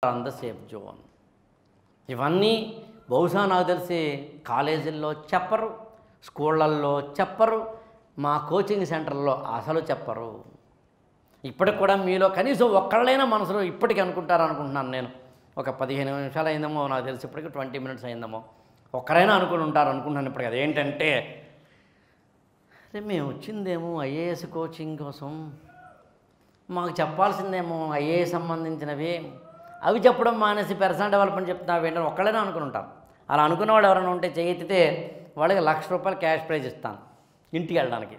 on the safe zone ఇవన్నీ బహుశా నాకు తెలిసి కాలేజీల్లో చెప్పరు స్కూళ్ళల్లో చెప్పరు మా కోచింగ్ సెంటర్లో అసలు చెప్పరు ఇప్పటికి కూడా మీలో కనీసం ఒక్కళ్ళైనా మనసులో ఇప్పటికీ అనుకుంటారు అనుకుంటున్నాను నేను ఒక పదిహేను నిమిషాలు అయిందేమో నాకు తెలిసి ఇప్పటికి ట్వంటీ మినిట్స్ అయిందేమో ఒక్కరైనా అనుకుని ఉంటారు అనుకుంటున్నాను ఇప్పటికి అదేంటంటే అరే మేము వచ్చిందేమో ఐఏఎస్ కోచింగ్ కోసం మాకు చెప్పాల్సిందేమో ఐఏఎస్ సంబంధించినవి అవి చెప్పడం మానేసి పర్సనల్ డెవలప్మెంట్ చెప్తున్నా ఏంటని ఒక్కళ్ళైనా అనుకుని ఉంటారు అలా అనుకున్న వాళ్ళు ఎవరైనా ఉంటే చేయెత్తితే వాళ్ళకి లక్ష రూపాయలు క్యాష్ ప్రైజ్ ఇస్తాను ఇంటికి వెళ్ళడానికి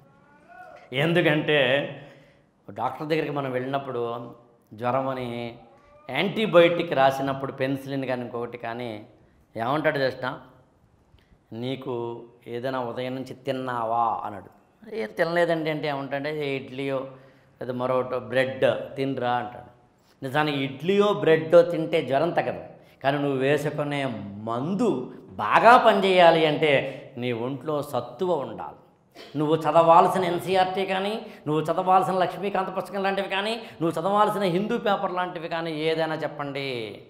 ఎందుకంటే డాక్టర్ దగ్గరికి మనం వెళ్ళినప్పుడు జ్వరం అని యాంటీబయోటిక్ రాసినప్పుడు పెన్సిలిన్ కానీ ఇంకొకటి కానీ ఏమంటాడు చేసిన నీకు ఏదైనా ఉదయం నుంచి తిన్నావా అన్నాడు ఏం తినలేదండి అంటే ఏమంటాడే ఏ ఇడ్లీయో లేదా మరొకటి బ్రెడ్ తినరా అంటాడు నిజానికి ఇడ్లీయో బ్రెడ్డో తింటే జ్వరం తగ్గదు కానీ నువ్వు వేసుకునే మందు బాగా పనిచేయాలి అంటే నీ ఒంట్లో సత్తువ ఉండాలి నువ్వు చదవాల్సిన ఎన్సీఆర్టీ కానీ నువ్వు చదవాల్సిన లక్ష్మీకాంత పుస్తకం లాంటివి కానీ నువ్వు చదవాల్సిన హిందూ పేపర్ లాంటివి కానీ ఏదైనా చెప్పండి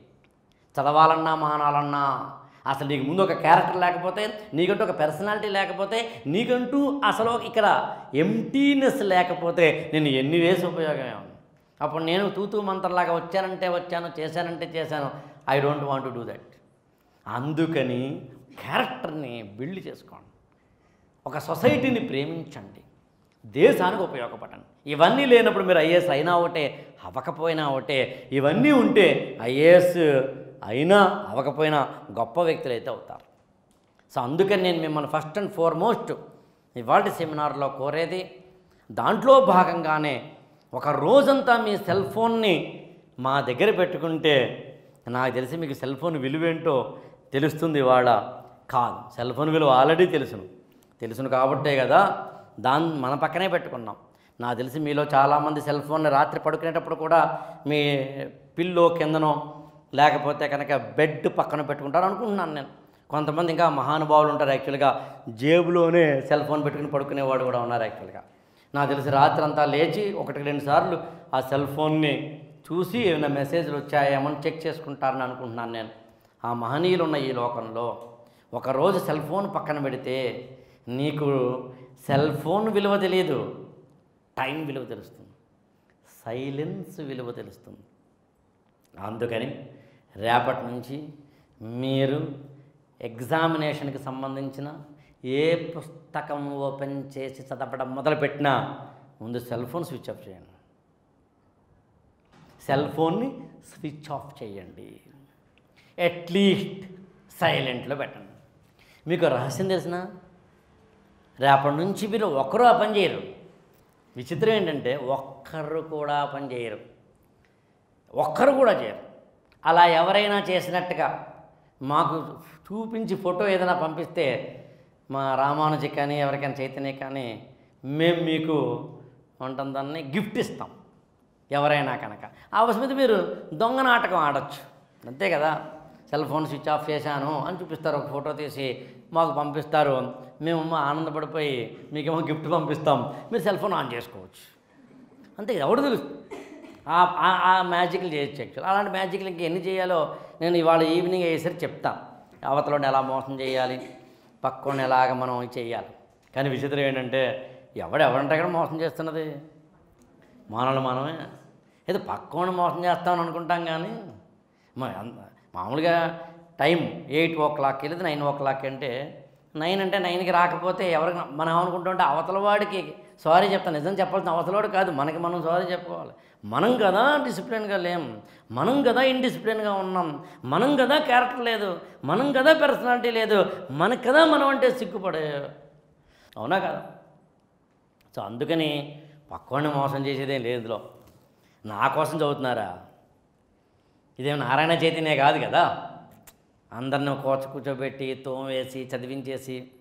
చదవాలన్నా మానాలన్నా అసలు నీకు ముందు ఒక క్యారెక్టర్ లేకపోతే నీకంటూ ఒక పర్సనాలిటీ లేకపోతే నీకంటూ అసలు ఇక్కడ ఎంటీనెస్ లేకపోతే నేను ఎన్ని వేసి ఉపయోగమే ఉంది అప్పుడు నేను తూతూ మంత్రలాగా వచ్చానంటే వచ్చాను చేశానంటే చేశాను I don't want to do that అందుకని క్యారెక్టర్ని బిల్డ్ చేసుకోండి ఒక సొసైటీని ప్రేమించండి దేశానికి ఉపయోగపడండి ఇవన్నీ లేనప్పుడు మీరు ఐఏఎస్ అయినా ఒకటే అవ్వకపోయినా ఒకటే ఇవన్నీ ఉంటే ఐఏఎస్ అయినా అవ్వకపోయినా గొప్ప వ్యక్తులు అయితే అవుతారు సో అందుకని నేను మిమ్మల్ని ఫస్ట్ అండ్ ఫార్మోస్ట్ ఇవాళ సెమినార్లో కోరేది దాంట్లో భాగంగానే ఒక రోజంతా మీ సెల్ ఫోన్ని మా దగ్గర పెట్టుకుంటే నాకు తెలిసి మీకు సెల్ ఫోన్ విలువేంటో తెలుస్తుంది ఇవాళ కాదు సెల్ ఫోన్ విలువ ఆల్రెడీ తెలుసును తెలుసును కాబట్టే కదా దాన్ని మన పక్కనే పెట్టుకున్నాం నాకు తెలిసి మీలో చాలామంది సెల్ ఫోన్ రాత్రి పడుకునేటప్పుడు కూడా మీ పిల్లో కిందనో లేకపోతే కనుక బెడ్ పక్కన పెట్టుకుంటారు అనుకుంటున్నాను నేను కొంతమంది ఇంకా మహానుభావులు ఉంటారు యాక్చువల్గా జేబులోనే సెల్ ఫోన్ పెట్టుకుని పడుకునేవాడు కూడా ఉన్నారు యాక్చువల్గా నాకు తెలిసి రాత్రి అంతా లేచి ఒకటి రెండు సార్లు ఆ సెల్ ఫోన్ని చూసి ఏమైనా మెసేజ్లు వచ్చాయేమో చెక్ చేసుకుంటారని అనుకుంటున్నాను నేను ఆ మహనీయులు ఉన్న ఈ లోకంలో ఒకరోజు సెల్ ఫోన్ పక్కన పెడితే నీకు సెల్ ఫోన్ విలువ తెలియదు టైం విలువ తెలుస్తుంది సైలెన్స్ విలువ తెలుస్తుంది అందుకని రేపటి నుంచి మీరు ఎగ్జామినేషన్కి సంబంధించిన ఏ పుస్తకం ఓపెన్ చేసి చదవడం మొదలుపెట్టినా ముందు సెల్ ఫోన్ స్విచ్ ఆఫ్ చేయండి సెల్ ఫోన్ని స్విచ్ ఆఫ్ చేయండి అట్లీస్ట్ సైలెంట్లో పెట్టండి మీకు రహస్యం తెలిసిన రేపటి నుంచి మీరు ఒక్కరూ ఆ పని చేయరు విచిత్రం ఏంటంటే ఒక్కరు కూడా ఆ పని చేయరు ఒక్కరు కూడా చేయరు అలా ఎవరైనా చేసినట్టుగా మాకు చూపించి ఫోటో ఏదైనా పంపిస్తే మా రామానుజి కానీ ఎవరికైనా చైతన్య కానీ మేము మీకు ఉంటుందాన్ని గిఫ్ట్ ఇస్తాం ఎవరైనా కనుక ఆ మీద మీరు దొంగ నాటకం ఆడొచ్చు అంతే కదా సెల్ ఫోన్ స్విచ్ ఆఫ్ చేశాను అని చూపిస్తారు ఒక ఫోటో తీసి మాకు పంపిస్తారు మేము ఆనందపడిపోయి మీకేమో గిఫ్ట్ పంపిస్తాం మీరు సెల్ ఫోన్ ఆన్ చేసుకోవచ్చు అంతే కదా, ఎవడు తెలుసు ఆ- ఆ- ఆ మ్యాజిక్లు చేయొచ్చు యాక్చువల్ అలాంటి మ్యాజిక్లు ఇంకా ఎన్ని చేయాలో నేను ఇవాళ ఈవినింగ్ అయ్యేసరికి చెప్తాను అవతలని ఎలా మోసం చేయాలి పక్కన ఎలాగ మనం చేయాలి కానీ విచిత్రం ఏంటంటే ఎవడు ఎవరంటే అక్కడ మోసం చేస్తున్నది మనల్ని మనమే ఏదో పక్కన మోసం చేస్తామని అనుకుంటాం కానీ మరి అంత మామూలుగా టైం ఎయిట్ ఓ క్లాక్కి లేదా నైన్ ఓ క్లాక్ అంటే నైన్ అంటే నైన్కి రాకపోతే ఎవరికి మనం ఏమనుకుంటుంటే అవతల వాడికి సారీ చెప్తాను నిజం చెప్పాల్సిన అవతలవాడు కాదు మనకి మనం సారీ చెప్పుకోవాలి మనం కదా డిసిప్లిన్గా లేం మనం కదా ఇండిసిప్లిన్గా ఉన్నాం మనం కదా క్యారెక్టర్ లేదు మనం కదా పర్సనాలిటీ లేదు మనకు కదా మనం అంటే సిగ్గుపడే అవునా కదా సో అందుకని పక్కవాడిని మోసం చేసేదేం లేదు ఇందులో నా కోసం చదువుతున్నారా ఇదేం నారాయణ చైతన్య కాదు కదా అందరిని కోచ కూర్చోబెట్టి తోమేసి చదివించేసి